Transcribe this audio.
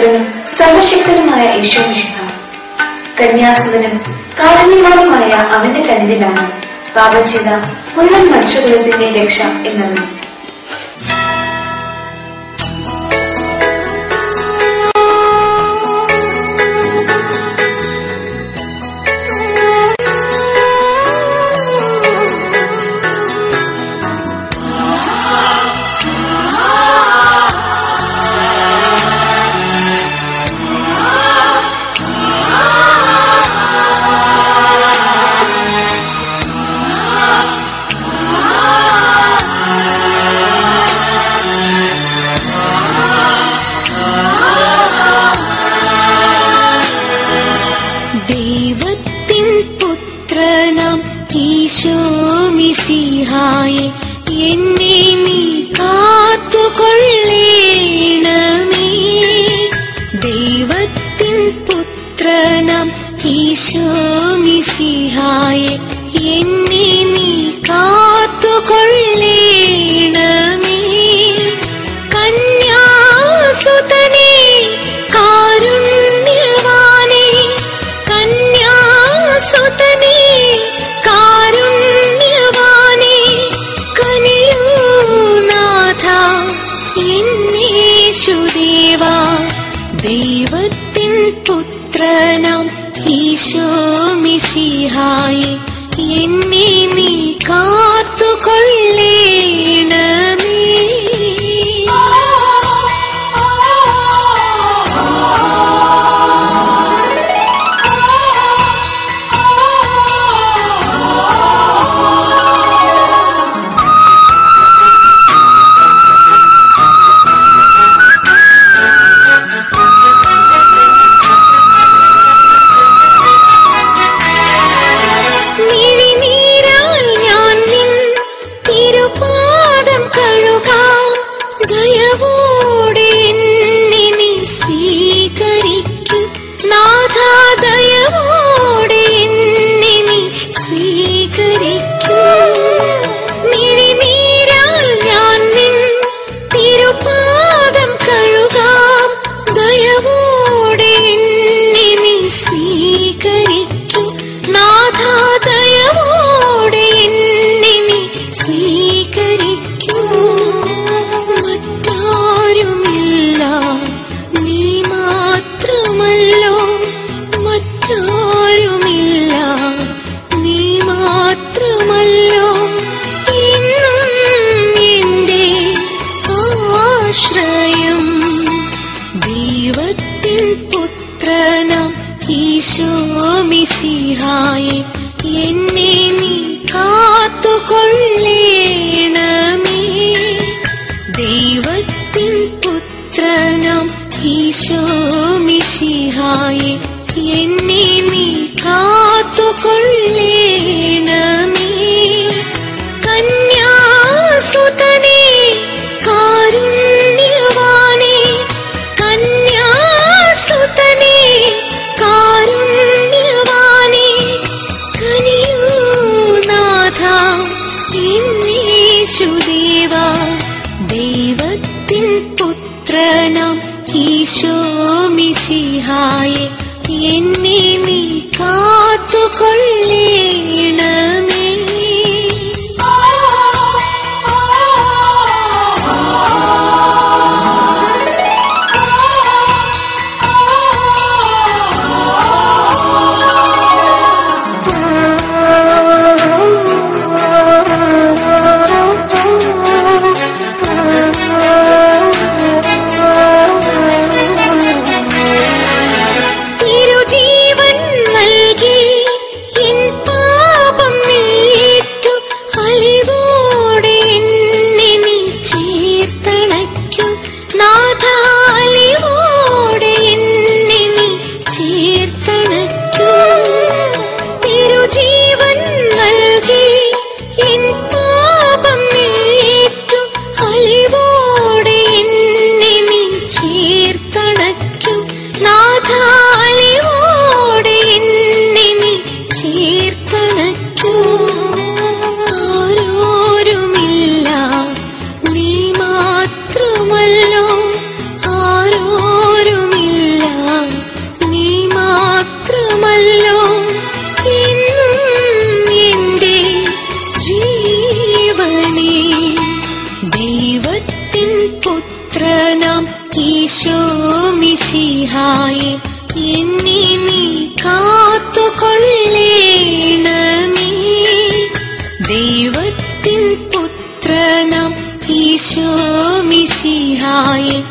പുത്രനും സർവശക്തനുമായ യേശോമിഷിഹ കന്യാസുതനും കാരുണ്യവാനുമായ അവന്റെ കനിവിലാണ് പാപം ചെയ്ത മുഴുവൻ മനുഷ്യകുലത്തിന്റെ രക്ഷ എന്നത് ദൈവത്തിൻ പുത്രനാം ഈശോമിശിഹായെ എന്നെ നീ കാത്തുകൊള്ളേണമേ ദൈവത്തിൻ പുത്രനാം ഈശോമിശിഹായെ എന്നെ നീ കാത്തുകൊള്ളേണമേ കന്യാസുതനേ കാരുണ്യവാനേ കന്യാസുതനേ കാരുണ്യവാനേ കനിയൂനാഥ എന്നേശുദേവാ ദൈവത്തിൻ പുത്രനാം ഈശോമിശിഹായെ എന്നെ നീ കാത്തുകൊള്ളേണമേ മിഴിനീരാൽ ഞാൻ നിൻ തിരുപാദം കഴുകാം ദയവോടെ എന്നെ നീ സ്വീകരിക്കും നാഥാ ദയവോടെ എന്നെ നീ സ്വീകരിക്കും മിഴിനീരാൽ ഞാൻ നിൻ തിരുപാദം കഴുകാം ദയവോടെ എന്നെ നീ സ്വീകരിക്കും നാഥാ ദയവോടെ എന്നെ നീ സ്വീകരിക്കൂ മറ്റാരുമില്ല നീ മാത്രമല്ലോ മറ്റാരുമില്ല നീ മാത്രമല്ലോ ഇന്നും എന്റെ ആശ്രയം ദൈവത്തിൻ പുത്രനാം ഈശോമിശിഹായെ എന്നെ നീ കാത്തുകൊള്ളേണമേ ദൈവത്തിൻ പുത്രനാം ഈശോമിശിഹായെ എന്നെ നീ കാത്തുകൊള്ളേണമേ കന്യാസുതനേ കാരുണ്യവാനേ കന്യാസുതനേ കാരുണ്യവാനേ കനിയൂനാഥ എന്നേശുദേവാ ദൈവത്തിൻ പുത്രനാം ഈശോമിശിഹായെ എന്നെ നീ കാത്തുകൊള്ളേണമേ തിരുജീവൻ നൽകി എൻ പാപം മിശിഹായെ എന്നെ നീ കാത്തുകൊള്ളേണമേ ദൈവത്തിൻ പുത്രനാം ഈശോ മിശിഹായെ